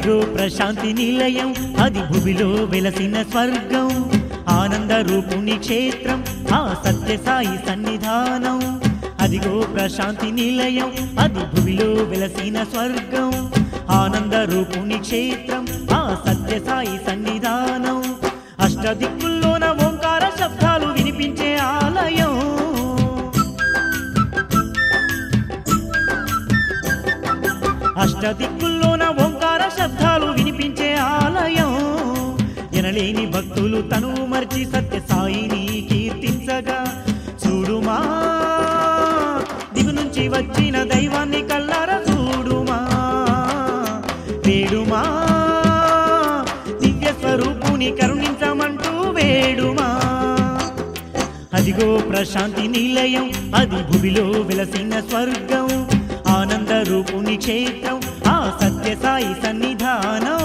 అదిగో ప్రశాంతి నిలయం అది భూమిలో వెలసిన స్వర్గం ఆనంద రూపుని క్షేత్రం ఆ సత్యసాయి సన్నిధానం అదిగో ప్రశాంతి నిలయం అది భూమిలో వెలసిన స్వర్గం ఆనంద రూపుని క్షేత్రం ఆ సత్యసాయి సన్నిధానం అష్టదిక్కుల్లోన ఓంకార శబ్దాలు వినిపించే ఆలయం అష్టదిక్కుల్లోన ఓంకార శబ్దాలు వినిపించే ఆలయం ఎనలేని భక్తులు తను మర్చి సత్య సాయిని కీర్తించగా చూడుమా దిగు నుంచి వచ్చిన దైవాన్ని కల్లార చూడుమా వేడుమా దివ్య స్వరూపుని కరుణించమంటూ వేడుమా అదిగో ప్రశాంతి నిలయం అది భూమిలో వెలసిన స్వర్గం ఆనంద రూపుని క్షేత్రం ఆ సత్యసాయి సన్నిధానం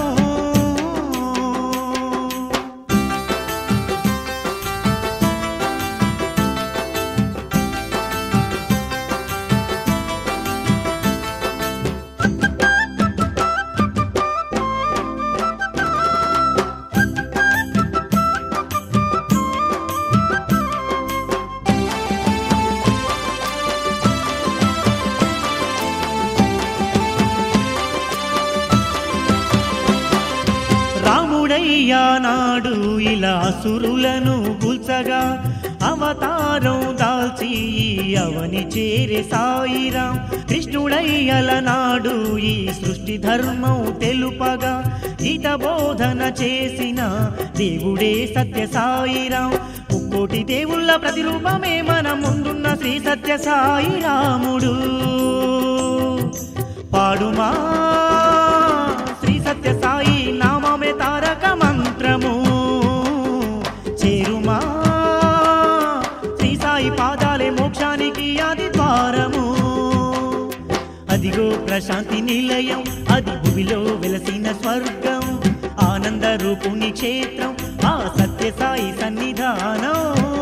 రాముడయ్యా నాడు ఇలా అసురులను గుల్చగా అవతారం దాల్చి ఈ అవని చేరే సాయిరాం కృష్ణుడయ్యల నాడు ఈ సృష్టి ధర్మం తెలుపగా గీత బోధన చేసిన దేవుడే సత్య సాయిరాం ముక్కోటి దేవుళ్ళ ప్రతిరూపమే మన ముందున్న శ్రీ సత్య సాయి రాముడు పాడుమా శ్రీ సత్య సాయి నామమే తారక మంత్రము చేరుమా శ్రీ సాయి పాదాలే మోక్షానికి ఆది ద్వారము అదిగో ప్రశాంతి నిలయం అది భూమిలో వెలసిన స్వర్గం ఆనంద రూపుని క్షేత్రం ఆ సత్య సాయి సన్నిధానం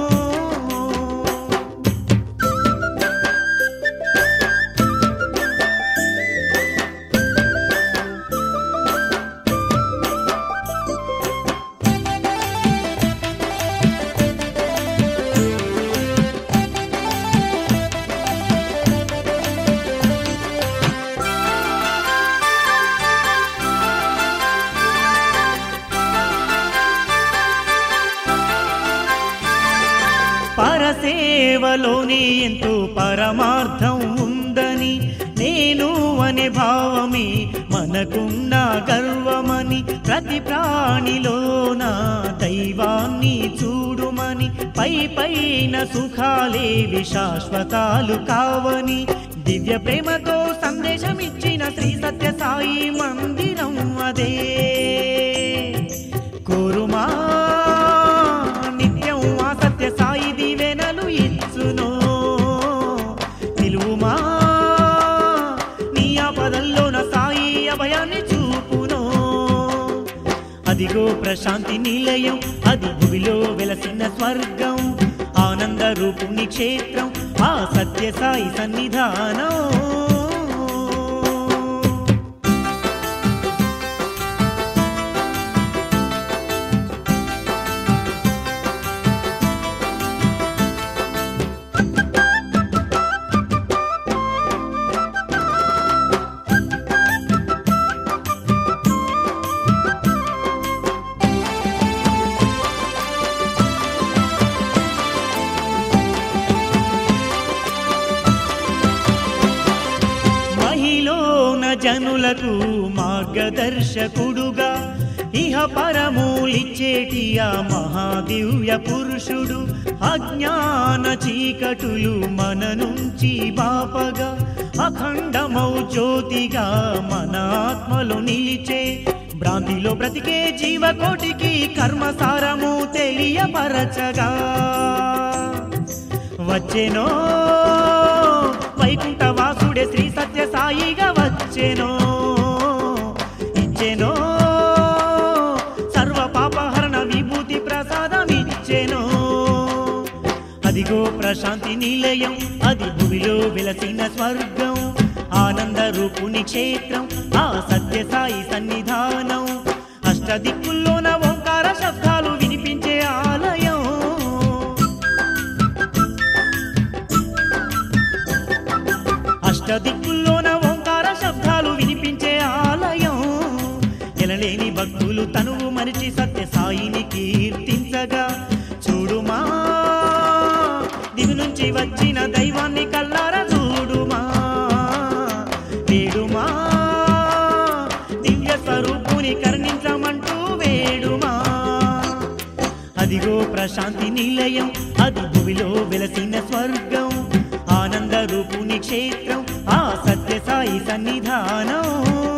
పరసేవలోనే ఎంతో పరమార్థం ఉందని నేను అనే భావమే మనకున్న గర్వమని ప్రతి ప్రాణిలోన దైవాన్ని చూడుమని పై పైన సుఖాలేవి శాశ్వతాలు కావని దివ్య ప్రేమతో సందేశం ఇచ్చిన శ్రీ సత్య సాయి మందిరం అదే కోరుమా నిత్యం ఆ సత్య సాయి దీవెనలు ఇచ్చును నిలువుమా నీ ఆపదల్లోన సాయి అభయాన్ని చూపును అదిగో ప్రశాంతి నిలయం అది భూమిలో వెలసిన స్వర్గం ఆనంద రూపుని క్షేత్రం ఆ సత్య సాయి సన్నిధానం మహిళన జనులకు మార్గదర్శకుడుగా ఇహ పరమూలిచ్చేటి ఆ మహాదివ్య పురుషుడు అజ్ఞాన చీకటులు మన నుంచి బాపగా అఖండమౌ జ్యోతిగా మన ఆత్మలో నిలిచే భ్రాంతిలో బ్రతికే జీవకోటికి కర్మసారము తెలియపరచగా వచ్చెనో వైకుంఠ వాసుడే శ్రీ సత్య సాయిగా వచ్చెనో ఇచ్చెనో సర్వ పాపహరణ విభూతి ప్రసాదం ఇచ్చెనో అదిగో ప్రశాంతి నిలయం అది భూమిలో వెలసిన స్వర్గం ఆనంద రూపుని క్షేత్రం ఆ సత్యసాయి సన్నిధానం అష్టదిక్కుల్లోన ఓంకార శబ్దాలు వినిపించే ఆలయం అష్టదిక్కుల్లోన ఓంకార శబ్దాలు వినిపించే ఆలయం ఎనలేని భక్తులు తనువు మరిచి సత్య సాయిని కీర్తించగా చూడుమా దివి నుంచి వచ్చిన దైవాన్ని కల్లారా చూడుమా వేడుమా దివ్య స్వరూపుని కరుణించమంటూ వేడుమా అదిగో ప్రశాంతి నిలయం అది భూమిలో వెలసిన స్వర్గం ఆనంద రూపుని క్షేత్రం ఆ సత్యసాయి సన్నిధానం